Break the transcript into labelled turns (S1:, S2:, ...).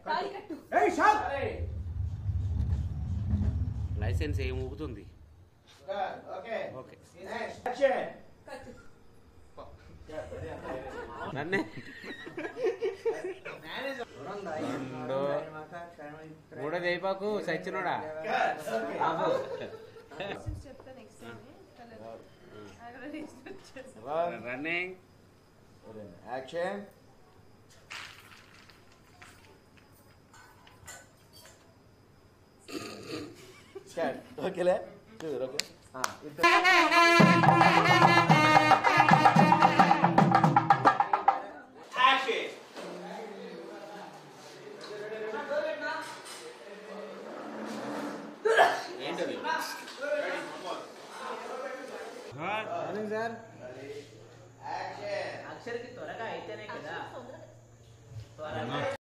S1: తాళి కట్టు
S2: ఏయ్ షాట్
S3: లైసెన్స్ ఏం ఊగుతుంది
S2: ఓకే
S3: ఓకే
S2: యాక్షన్
S1: కట్టు
S3: నన్నే రెండు మూడో చేయిపాకు సచ్చినోడా ఆపు.
S1: చెప్తా నెక్స్ట్ టైం కలర్ ఆల్రెడీ వచ్చేసి
S3: రన్నింగ్
S2: యాక్షన్ స్టార్ట్ ఓకేలే చూడు ఓకే
S3: ఏంటది
S2: సార్